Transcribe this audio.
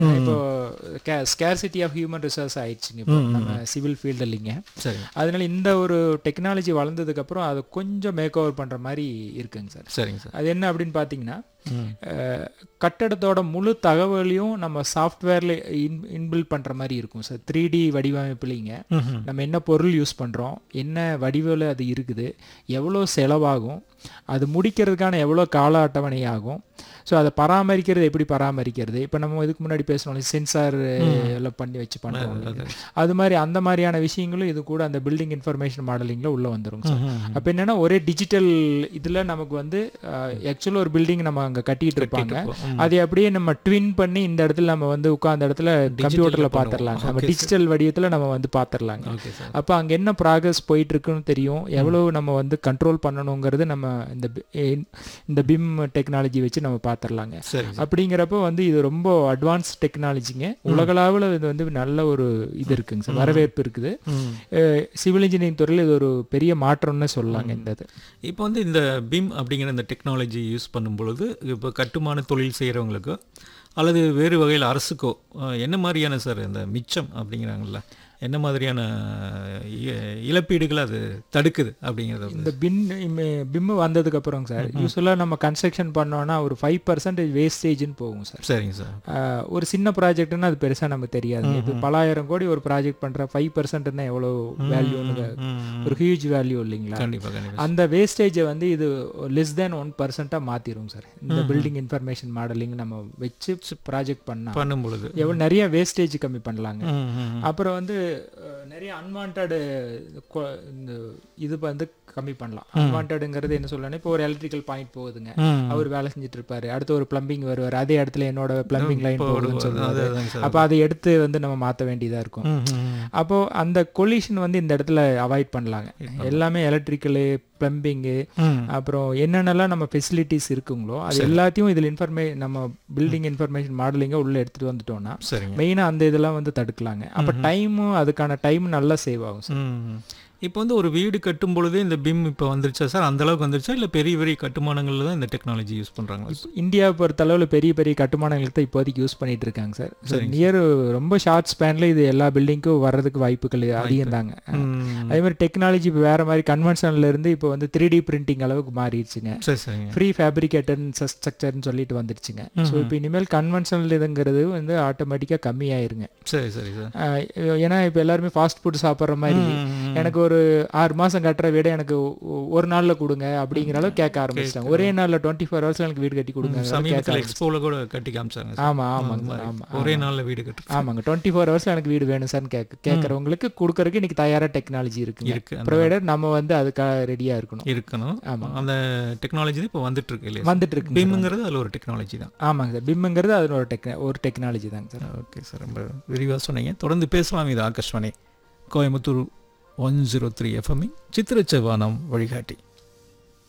இப்போ scarcity of human resource ஆயிடுச்சுங்க இப்போ நம்ம சிவில் ஃபீல்டு இல்லைங்க சரிங்க அதனால இந்த ஒரு டெக்னாலஜி வளர்ந்ததுக்கு அப்புறம் அதை கொஞ்சம் மேக் ஓவர் பண்ற மாதிரி இருக்குங்க சார் சரிங்க சார் அது என்ன அப்படின்னு பார்த்தீங்கன்னா ம் அஹ், கட்டடத்தோட முழு தகவலையும் நம்ம சாஃப்ட்வேர்ல இன் இன்பில்ட் பண்ற மாதிரி இருக்கும் சார் த்ரீ டி வடிவமைப்புலிங்க ம்ஹும். நம்ம என்ன பொருள் யூஸ் பண்ணுறோம் என்ன வடிவில் அது இருக்குது எவ்வளோ செலவாகும் அது முடிக்கிறதுக்கான எவ்வளோ கால அட்டவணை ஆகும் ஸோ அதை பராமரிக்கிறது எப்படி பராமரிக்கிறது இப்போ நம்ம இதுக்கு முன்னாடி பேசணும் சென்சார் எல்லாம் பண்ணி வச்சு பண்ணுறோம் இல்லைங்க. அது மாதிரி அந்த மாதிரியான விஷயங்களும் இது கூட அந்த பில்டிங் இன்ஃபர்மேஷன் மாடலிங்கில் உள்ளே வந்துரும் சார் ம்ஹும். அப்போ என்னன்னா ஒரே டிஜிட்டல் இதில் நமக்கு வந்து ஆக்சுவலாக ஒரு பில்டிங் நம்ம அங்கே கட்டிட்டு இருப்பாங்க ம். அதை அப்படியே நம்ம ட்வின் பண்ணி இந்த இடத்துல நம்ம வந்து உட்கார்ந்த இடத்துல கம்ப்யூட்டரில் பார்த்துடலாங்க நம்ம டிஜிட்டல் வடிவத்தில் நம்ம வந்து பார்த்துடலாங்க ஓகே சார் அப்போ அங்கே என்ன ப்ராக்ரஸ் போயிட்டு இருக்குன்னு தெரியும் எவ்வளவு நம்ம வந்து கண்ட்ரோல் பண்ணணுங்கிறது நம்ம இந்த பி- இன்- இந்த பிம் டெக்னாலஜி வச்சு நம்ம பார்த்துடலாங்க சரிங்க சார் அப்படிங்கிறப்போ வந்து இது ரொம்ப அட்வான்ஸ் டெக்னாலஜிங்க உலகளவில் இது வந்து நல்ல ஒரு இது இருக்குங்க சார் வரவேற்பு இருக்குது ம். சிவில் இன்ஜினியரிங் துறையில் இது ஒரு பெரிய மாற்றம்னு சொல்லலாங்க இந்த இது இப்போ வந்து இந்த பிம் அப்படிங்கிற இந்த டெக்னாலஜி யூஸ் பண்ணும் பொழுது இப்போ கட்டுமான தொழில் செய்கிறவங்களுக்கோ அல்லது வேறு வகையில் அரசுக்கோ அஹ், என்ன மாதிரியான சார் இந்த மிச்சம் அப்படிங்கிறாங்கல்ல என்ன மாதிரியான இ- இழப்பீடுகள் அது தடுக்குது அப்படிங்கிறத வந்து- இந்த பின் பிம் வந்ததுக்கு அப்புறம் சார் யூஸ்வலாக நம்ம கன்ஸ்ட்ரக்ஷன் பண்ணோம்னா ஒரு ஃபைவ் பர்சன்டேஜ் வேஸ்டேஜ்னு போகும் சார் சரிங்க சார் ஆஹ் ஒரு சின்ன ப்ராஜெக்ட்னா அது பெருசா நமக்கு தெரியாது இப்போ பலாயிரம் கோடி ஒரு ப்ராஜெக்ட் பண்ற ஃபைவ் பர்சன்ட்னா எவ்வளோ வேல்யூன்னு ம். ஒரு ஹியூஜ் வேல்யூ இல்லைங்களா கண்டிப்பாக கண்டிப்பாக அந்த வேஸ்டேஜை வந்து இது லெஸ் தேன் ஒன் பர்சன்ட்டாக மாற்றிடும் சார் இந்த பில்டிங் இன்ஃபர்மேஷன் மாடலிங் நம்ம வச்சு ப்ராஜெக்ட் பண்ணா பண்ணும் பொழுது எவ்வளோ நிறைய வேஸ்டேஜ் கம்மி பண்ணலாங்க ம், ம், ம். அப்புறம் வந்து அஹ், நிறைய அன்வான்ட் இந்த இது வந்து கம்மி பண்ணலாம் அன்வான்டுங்கிறது என்ன சொல்லணும் இப்போ ஒரு எலக்ட்ரிக்கல் பாயிண்ட் போகுதுங்க ம். அவர் வேலை செஞ்சுட்டு இருப்பாரு அடுத்து ஒரு பிளம்பிங் வருவார் அதே இடத்துல என்னோட பிளம்பிங் லைன் போகுதுன்னு சொல்லுவாரு அதுதாங்க சார் அப்போ அதை எடுத்து வந்து நம்ம மாற்ற வேண்டியதா இருக்கும் ம், ம், ம். அப்போ அந்த கொலிஷன் வந்து இந்த இடத்துல அவாய்ட் பண்ணலாங்க எல்லாமே எலக்ட்ரிக்கலு பிளம்பிங்கு ம். அப்புறம் என்னென்னலாம் நம்ம ஃபெசிலிட்டிஸ் இருக்குங்களோ அது எல்லாத்தையும் இதில் இன்ஃபர்மே நம்ம பில்டிங் இன்ஃபர்மேஷன் மாடலிங்கை உள்ளே எடுத்துகிட்டு வந்துட்டோம்னா சரிங்க மெயினாக அந்த இதெல்லாம் வந்து தடுக்கலாங்க அப்போ டைமும் அதுக்கான டைம் நல்லா சேவ் ஆகும் சார் ம். இப்போ வந்து ஒரு வீடு கட்டும் பொழுதே இந்த பிம் இப்போ வந்துருச்சா சார் அந்த அளவுக்கு வந்துருச்சா இல்லை பெரிய பெரிய கட்டுமானங்களில் தான் இந்த டெக்னாலஜி யூஸ் பண்ணுறாங்களா இந்தியாவை பொறுத்தளவில் பெரிய பெரிய கட்டுமானங்களுக்கு தான் இப்போதைக்கு யூஸ் பண்ணிட்டு இருக்காங்க சார் நியர் ரொம்ப ஷார்ட் ஸ்பேனில் இது எல்லா பில்டிங்க்கும் வர்றதுக்கு வாய்ப்புகள் அதிகம் தாங்க அதே மாதிரி டெக்னாலஜி இப்போ வேற மாதிரி கன்வென்ஷன்ல இருந்து இப்போ வந்து த்ரீ டி பிரிண்டிங் அளவுக்கு மாறிடுச்சுங்க சரி சரிங்க ஃப்ரீ ஃபேப்ரிகேட்டட் ஸ்ட்ரக்சர்னு சொல்லிட்டு வந்துடுச்சுங்க ஸோ இப்போ இனிமேல் கன்வென்ஷனல் இதுங்கிறது வந்து ஆட்டோமேட்டிக்காக கம்மியாயிருங்க சரி சரி சார் ஆஹ் ஏன்னா இப்போ எல்லாருமே ஃபாஸ்ட் ஃபுட் சாப்பிட்ற மாதிரி எனக்கு ஒரு ஆறு மாசம் கட்டுற வீடை எனக்கு ஒ- ஒரு நாள்ல கொடுங்க அப்படிங்கிற அளவுக்கு கேட்க ஆரம்பிச்சிட்டாங்க ஒரே நாள்ல டுவெண்ட்டி ஃபோர் ஹவர்ஸ்ல எனக்கு வீடு கட்டி கொடுங்க சமீபத்தில் எக்ஸ்போவில் கூட கட்டி காமிச்சாங்க சார். ஆமா ஆமாங்க சார் ஆமா ஒரே நாளில் வீடு கட்டு ஆமாங்க டுவெண்ட்டி ஃபோர் ஹவர்ஸ்ல எனக்கு வீடு வேணும் சார் கேட்க கேட்கறவங்களுக்கு கொடுக்கறதுக்கு இன்னைக்கு தயாரா டெக்னாலஜி இருக்குங்க இருக்கு அந்த ப்ரொவைடர் நம்ம வந்து அதுக்காக ரெடியா இருக்கணும் இருக்கணும் ஆமா. அந்த டெக்னாலஜி இப்போ வந்துட்டு இருக்கு இல்லையா வந்துட்டு இருக்கு பிம்ங்கிறது அதில் ஒரு டெக்னாலஜி தான் ஆமாங்க சார் பிம்ங்கிறது அது ஒரு டெக் ஒரு டெக்னாலஜி தாங்க சார் ஓகே சார் ரொம்ப விரிவாக சொன்னீங்க தொடர்ந்து பேசலாம் இது Akashvani Coimbatore one zero three எஃப்எம்இ சித்திர செவ்வானம் வழிகாட்டி